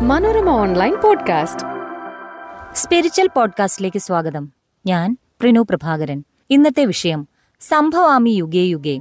Manorama online podcast spiritual പോഡ്കാസ്റ്റിലേക്ക് സ്വാഗതം ഞാൻ പ്രിനു പ്രഭാകരൻ ഇന്നത്തെ വിഷയം സംഭവാമി യുഗേ യുഗേ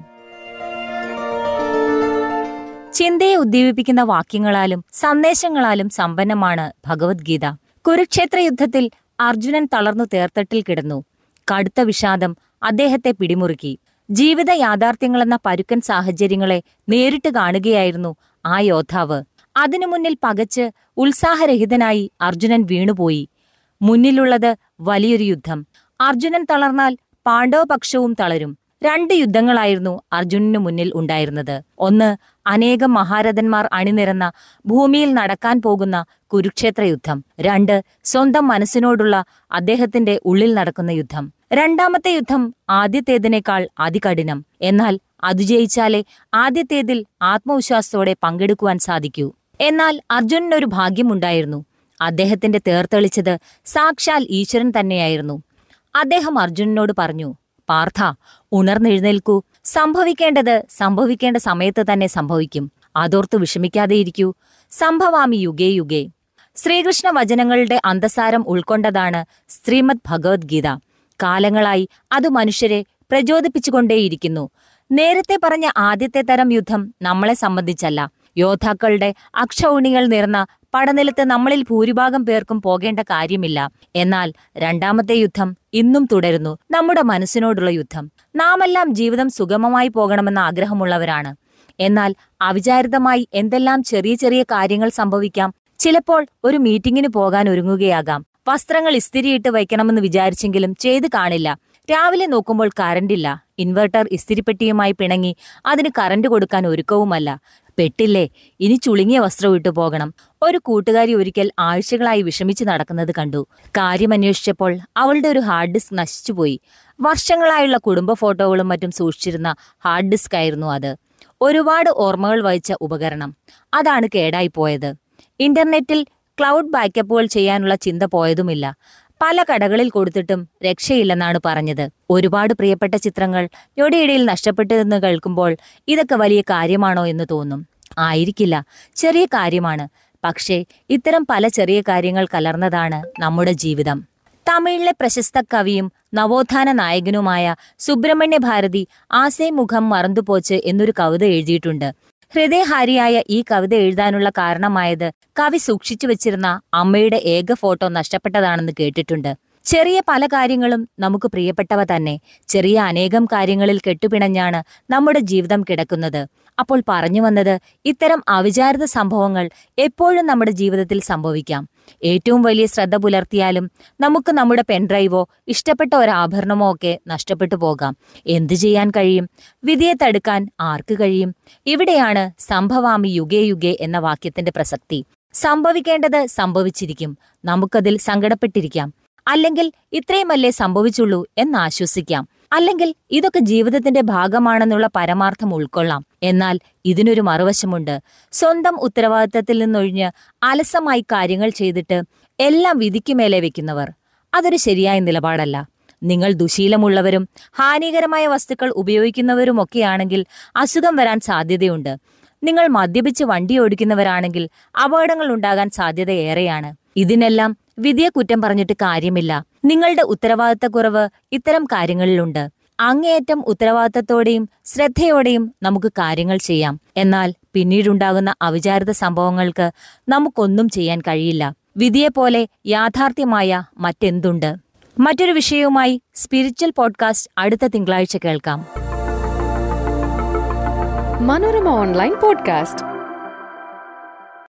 ചിന്തയെ ഉദ്ദീപിപ്പിക്കുന്ന വാക്യങ്ങളാലും സന്ദേശങ്ങളാലും സമ്പന്നമാണ് ഭഗവത്ഗീത കുരുക്ഷേത്ര യുദ്ധത്തിൽ അർജുനൻ തളർന്നു തേർത്തട്ടിൽ കിടന്നു കടുത്ത വിഷാദം അദ്ദേഹത്തെ പിടിമുറുക്കി ജീവിത യാഥാർത്ഥ്യങ്ങളെന്ന പരുക്കൻ സാഹചര്യങ്ങളെ നേരിട്ട് കാണുകയായിരുന്നു ആ യോദ്ധാവ് അതിനു മുന്നിൽ പകച്ച് ഉത്സാഹരഹിതനായി അർജുനൻ വീണുപോയി മുന്നിലുള്ളത് വലിയൊരു യുദ്ധം അർജുനൻ തളർന്നാൽ പാണ്ഡവപക്ഷവും തളരും രണ്ട് യുദ്ധങ്ങളായിരുന്നു അർജുനനു മുന്നിൽ ഉണ്ടായിരുന്നത് ഒന്ന് അനേകം മഹാരഥന്മാർ അണിനിരന്ന ഭൂമിയിൽ നടക്കാൻ പോകുന്ന കുരുക്ഷേത്ര യുദ്ധം രണ്ട് സ്വന്തം മനസ്സിനോടുള്ള അദ്ദേഹത്തിന്റെ ഉള്ളിൽ നടക്കുന്ന യുദ്ധം രണ്ടാമത്തെ യുദ്ധം ആദ്യത്തേതിനേക്കാൾ അതികഠിനം എന്നാൽ അത് ജയിച്ചാലേ ആദ്യത്തേതിൽ ആത്മവിശ്വാസത്തോടെ പങ്കെടുക്കുവാൻ സാധിക്കൂ എന്നാൽ അർജുനനൊരു ഭാഗ്യമുണ്ടായിരുന്നു അദ്ദേഹത്തിന്റെ തേർത്തെളിച്ചത് സാക്ഷാൽ ഈശ്വരൻ തന്നെയായിരുന്നു അദ്ദേഹം അർജുനനോട് പറഞ്ഞു പാർത്ഥ ഉണർന്നെഴുന്നേൽക്കൂ സംഭവിക്കേണ്ടത് സംഭവിക്കേണ്ട സമയത്ത് തന്നെ സംഭവിക്കും അതോർത്ത് വിഷമിക്കാതെയിരിക്കൂ സംഭവാമി യുഗേ യുഗേ ശ്രീകൃഷ്ണ വചനങ്ങളുടെ അന്തസാരം ഉൾക്കൊണ്ടതാണ് ശ്രീമദ് ഭഗവത്ഗീത കാലങ്ങളായി അത് മനുഷ്യരെ പ്രചോദിപ്പിച്ചുകൊണ്ടേയിരിക്കുന്നു നേരത്തെ പറഞ്ഞ ആദ്യത്തെ തരം യുദ്ധം നമ്മളെ സംബന്ധിച്ചല്ല യോദ്ധാക്കളുടെ അക്ഷൗണികൾ നിറഞ്ഞ പടനിലത്ത് നമ്മളിൽ ഭൂരിഭാഗം പേർക്കും പോകേണ്ട കാര്യമില്ല എന്നാൽ രണ്ടാമത്തെ യുദ്ധം ഇന്നും തുടരുന്നു നമ്മുടെ മനസ്സിനോടുള്ള യുദ്ധം നാമെല്ലാം ജീവിതം സുഗമമായി പോകണമെന്ന ആഗ്രഹമുള്ളവരാണ് എന്നാൽ അവിചാരിതമായി എന്തെല്ലാം ചെറിയ ചെറിയ കാര്യങ്ങൾ സംഭവിക്കാം ചിലപ്പോൾ ഒരു മീറ്റിംഗിന് പോകാൻ ഒരുങ്ങുകയാകാം വസ്ത്രങ്ങൾ ഇസ്തിരിയിട്ട് വയ്ക്കണമെന്ന് വിചാരിച്ചെങ്കിലും ചെയ്തു കാണില്ല രാവിലെ നോക്കുമ്പോൾ കറണ്ടില്ല ഇൻവെർട്ടർ ഇസ്തിരിപ്പെട്ടിയുമായി പിണങ്ങി അതിന് കറണ്ട് കൊടുക്കാൻ ഒരുക്കവുമല്ല പെട്ടില്ലേ ഇനി ചുളുങ്ങിയ വസ്ത്രം ഇട്ടു പോകണം ഒരു കൂട്ടുകാരി ഒരിക്കൽ ആഴ്ചകളായി വിഷമിച്ച് നടക്കുന്നത് കണ്ടു കാര്യമന്വേഷിച്ചപ്പോൾ അവളുടെ ഒരു ഹാർഡ് ഡിസ്ക് നശിച്ചുപോയി വർഷങ്ങളായുള്ള കുടുംബ ഫോട്ടോകളും മറ്റും സൂക്ഷിച്ചിരുന്ന ഹാർഡ് ഡിസ്ക് ആയിരുന്നു അത് ഒരുപാട് ഓർമ്മകൾ വഹിച്ച ഉപകരണം അതാണ് കേടായിപ്പോയത് ഇന്റർനെറ്റിൽ ക്ലൗഡ് ബാക്കപ്പുകൾ ചെയ്യാനുള്ള ചിന്ത പോയതുമില്ല പല കടകളിൽ കൊടുത്തിട്ടും രക്ഷയില്ലെന്നാണ് പറഞ്ഞത് ഒരുപാട് പ്രിയപ്പെട്ട ചിത്രങ്ങൾ ഞൊടിയിടയിൽ നഷ്ടപ്പെട്ടതെന്ന് കേൾക്കുമ്പോൾ ഇതൊക്കെ വലിയ കാര്യമാണോ എന്ന് തോന്നും ആയിരിക്കില്ല ചെറിയ കാര്യമാണ് പക്ഷേ ഇത്തരം പല ചെറിയ കാര്യങ്ങൾ കലർന്നതാണ് നമ്മുടെ ജീവിതം തമിഴിലെ പ്രശസ്ത കവിയും നവോത്ഥാന നായകനുമായ സുബ്രഹ്മണ്യ ഭാരതി ആസേ മുഖം മറന്നുപോച്ച് എന്നൊരു കവിത എഴുതിയിട്ടുണ്ട് ഹൃദയഹാരിയായ ഈ കവിത എഴുതാനുള്ള കാരണമായത് കവി സൂക്ഷിച്ചു വെച്ചിരുന്ന അമ്മയുടെ ഏക ഫോട്ടോ നഷ്ടപ്പെട്ടതാണെന്ന് കേട്ടിട്ടുണ്ട് ചെറിയ പല കാര്യങ്ങളും നമുക്ക് പ്രിയപ്പെട്ടവ തന്നെ ചെറിയ അനേകം കാര്യങ്ങളിൽ കെട്ടുപിണഞ്ഞാണ് നമ്മുടെ ജീവിതം കിടക്കുന്നത് അപ്പോൾ പറഞ്ഞു വന്നത് ഇത്തരം അവിചാരിത സംഭവങ്ങൾ എപ്പോഴും നമ്മുടെ ജീവിതത്തിൽ സംഭവിക്കാം ഏറ്റവും വലിയ ശ്രദ്ധ പുലർത്തിയാലും നമുക്ക് നമ്മുടെ പെൻഡ്രൈവോ ഇഷ്ടപ്പെട്ട ഒരു ആഭരണമോ ഒക്കെ നഷ്ടപ്പെട്ടു പോകാം എന്തു ചെയ്യാൻ കഴിയും വിധിയെ തടുക്കാൻ ആർക്ക് കഴിയും ഇവിടെയാണ് സംഭവാമി യുഗേ യുഗേ എന്ന വാക്യത്തിന്റെ പ്രസക്തി സംഭവിക്കേണ്ടത് സംഭവിച്ചിരിക്കും നമുക്കതിൽ സങ്കടപ്പെട്ടിരിക്കാം അല്ലെങ്കിൽ ഇത്രയുമല്ലേ സംഭവിച്ചുള്ളൂ എന്ന് ആശ്വസിക്കാം അല്ലെങ്കിൽ ഇതൊക്കെ ജീവിതത്തിന്റെ ഭാഗമാണെന്നുള്ള പരമാർത്ഥം ഉൾക്കൊള്ളാം എന്നാൽ ഇതിനൊരു മറുവശമുണ്ട് സ്വന്തം ഉത്തരവാദിത്തത്തിൽ നിന്നൊഴിഞ്ഞ് അലസമായി കാര്യങ്ങൾ ചെയ്തിട്ട് എല്ലാം വിധിക്കുമേലെ വെക്കുന്നവർ അതൊരു ശരിയായ നിലപാടല്ല നിങ്ങൾ ദുശീലമുള്ളവരും ഹാനികരമായ വസ്തുക്കൾ ഉപയോഗിക്കുന്നവരുമൊക്കെയാണെങ്കിൽ അസുഖം വരാൻ സാധ്യതയുണ്ട് നിങ്ങൾ മദ്യപിച്ച് വണ്ടി ഓടിക്കുന്നവരാണെങ്കിൽ അപകടങ്ങൾ ഉണ്ടാകാൻ സാധ്യത ഏറെയാണ് ഇതിനെല്ലാം വിധിയെ കുറ്റം പറഞ്ഞിട്ട് കാര്യമില്ല നിങ്ങളുടെ ഉത്തരവാദിത്തക്കുറവ് ഇത്തരം കാര്യങ്ങളിലുണ്ട് അങ്ങേയറ്റം ഉത്തരവാദിത്തത്തോടെയും ശ്രദ്ധയോടെയും നമുക്ക് കാര്യങ്ങൾ ചെയ്യാം എന്നാൽ പിന്നീടുണ്ടാകുന്ന അവിചാരിത സംഭവങ്ങൾക്ക് നമുക്കൊന്നും ചെയ്യാൻ കഴിയില്ല വിധിയെപ്പോലെ യാഥാർത്ഥ്യമായ മറ്റെന്തുണ്ട് മറ്റൊരു വിഷയവുമായി സ്പിരിച്വൽ പോഡ്കാസ്റ്റ് അടുത്ത തിങ്കളാഴ്ച കേൾക്കാം മനോരമ ഓൺലൈൻ പോഡ്കാസ്റ്റ്